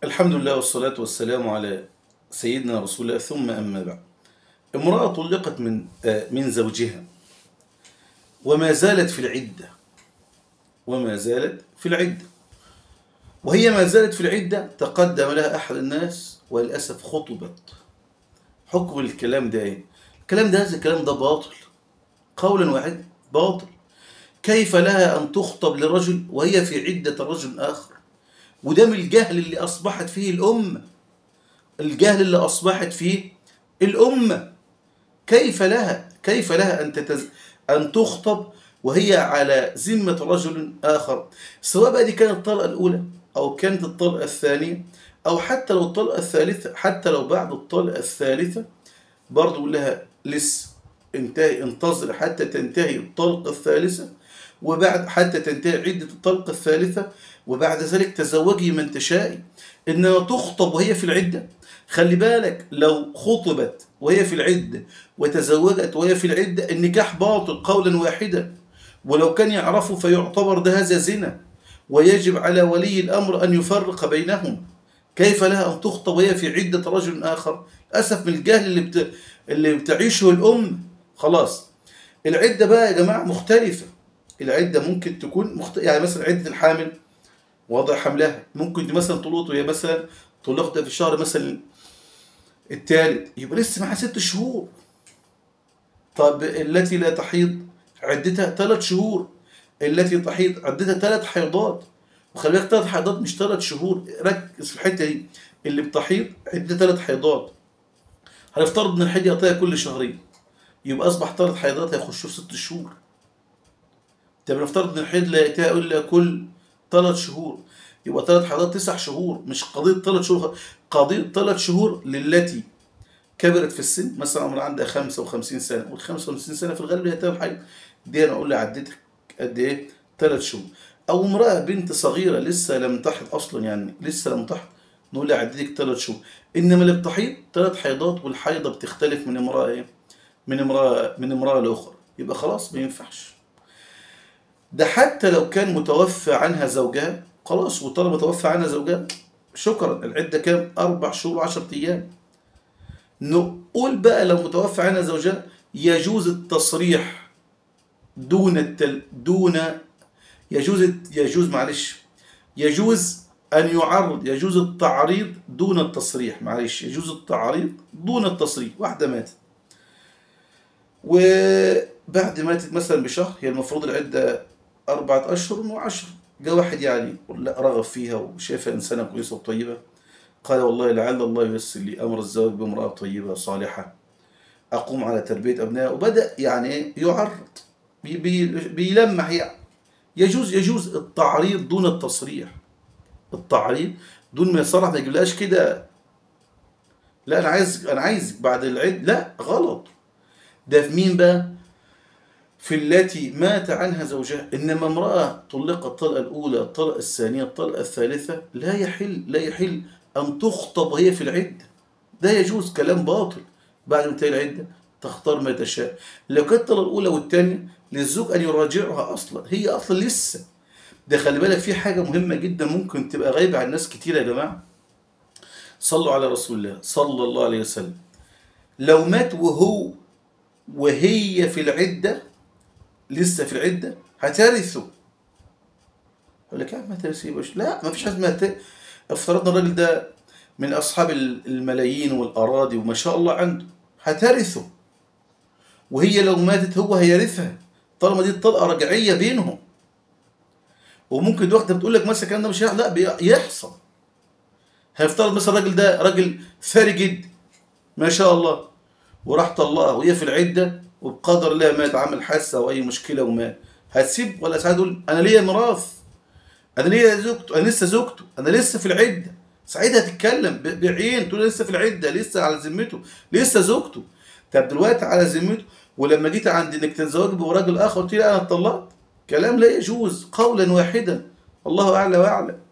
الحمد لله والصلاة والسلام على سيدنا رسول الله ثم أما بعد امرأة طلقت من آه، من زوجها وما زالت في العدة وما زالت في العدة وهي ما زالت في العدة تقدم لها أحد الناس وللأسف خطبت حكم الكلام ده ايه؟ الكلام ده هذا الكلام ده باطل قولا واحد باطل كيف لها أن تخطب لرجل وهي في عدة رجل آخر وده من الجهل اللي أصبحت فيه الأمة الجهل اللي أصبحت فيه الأمة كيف لها كيف لها أن تتز... أن تخطب وهي على ذمة رجل آخر سواء بقى دي كانت الطلقة الأولى أو كانت الطلقة الثانية أو حتى لو الطلقة الثالثة حتى لو بعد الطلقة الثالثة برضه يقول لها لسه انتهي انتظر حتى تنتهي الطلقة الثالثة وبعد حتى تنتهي عدة الطلقة الثالثة وبعد ذلك تزوجي من تشائي إنها تخطب وهي في العدة خلي بالك لو خطبت وهي في العدة وتزوجت وهي في العدة النكاح باطل قولا واحدا ولو كان يعرفه فيعتبر ده هذا زنا ويجب على ولي الأمر أن يفرق بينهم كيف لها أن تخطب وهي في عدة رجل آخر أسف من الجهل اللي, بت... اللي بتعيشه الأم خلاص العدة بقى يا جماعة مختلفة العدة ممكن تكون مخت... يعني مثلا عدة الحامل وضع حملها ممكن مثلا طلقت وهي مثلا طلقت في الشهر مثلا الثالث يبقى لسه معاها ست شهور طب التي لا تحيض عدتها ثلاث شهور التي تحيض عدتها ثلاث حيضات وخلي بالك ثلاث حيضات مش ثلاث شهور ركز في الحته دي اللي بتحيض عدتها ثلاث حيضات هنفترض ان الحيض يعطيها كل شهرين يبقى اصبح ثلاث حيضات هيخشوا في ست شهور طب نفترض ان الحيض لا ياتيها الا كل ثلاث شهور يبقى ثلاث حيضات تسع شهور مش قضيه ثلاث شهور قضيه ثلاث شهور للتي كبرت في السن مثلا عمر عندها 55 سنه وال 55 سنه في الغالب هي تاخد حاجه دي انا اقول لها عدتك قد ايه؟ ثلاث شهور او امراه بنت صغيره لسه لم تحض اصلا يعني لسه لم تحض نقول لها عدتك ثلاث شهور انما اللي بتحيض ثلاث حيضات والحيضه بتختلف من امراه ايه؟ من امراه من امراه لاخرى يبقى خلاص ما ينفعش ده حتى لو كان متوفى عنها زوجها خلاص وطالما توفى عنها زوجها شكرا العده كام؟ اربع شهور وعشرة ايام نقول بقى لو متوفى عنها زوجها يجوز التصريح دون التل دون يجوز يجوز معلش يجوز أن يعرض يجوز التعريض دون التصريح معلش يجوز التعريض دون التصريح واحدة ماتت وبعد ماتت مثلا بشهر هي المفروض العدة أربعة أشهر وعشر جاء واحد يعني لا رغب فيها وشايفها إنسانة كويسة وطيبة قال والله لعل الله ييسر لي أمر الزواج بامرأة طيبة صالحة أقوم على تربية أبنائها وبدأ يعني إيه يعرض بي بي بيلمح يعني يجوز يجوز التعريض دون التصريح التعريض دون ما يصرح ما يجيبلهاش كده لا انا عايز انا عايز بعد العيد لا غلط ده في مين بقى في التي مات عنها زوجها انما امراه طلقت الطلقه الاولى الطلقه الثانيه الطلقه الثالثه لا يحل لا يحل ان تخطب وهي في العده ده يجوز كلام باطل بعد انتهاء العده تختار ما تشاء لو كانت الطلقه الاولى والثانيه للزوج ان يراجعها اصلا هي اصلا لسه ده خلي بالك في حاجه مهمه جدا ممكن تبقى غايبه عن ناس كتير يا جماعه صلوا على رسول الله صلى الله عليه وسلم لو مات وهو وهي في العده لسه في العده هترثه يقول لك يا عم ما ترثيش لا ما فيش حد ما افترضنا الراجل ده من اصحاب الملايين والاراضي وما شاء الله عنده هترثه وهي لو ماتت هو هيرثها طالما دي الطلقه رجعيه بينهم وممكن واحده بتقول لك مثلا الكلام ده مش هيحصل لا بيحصل هيفترض مثلا الراجل ده راجل ثري جدا ما شاء الله وراح طلقها وهي في العده وبقدر الله مات عمل حادثه او اي مشكله ومات هتسيب ولا ساعات تقول انا ليا ميراث انا ليا زوجته انا لسه زوجته انا لسه في العده ساعتها تتكلم بعين تقول لسه في العده لسه على ذمته لسه زوجته طب دلوقتي على ذمته ولما جيت عند انك تتزوج براجل اخر قلت لي انا اتطلقت كلام لا يجوز قولا واحدا الله اعلى واعلم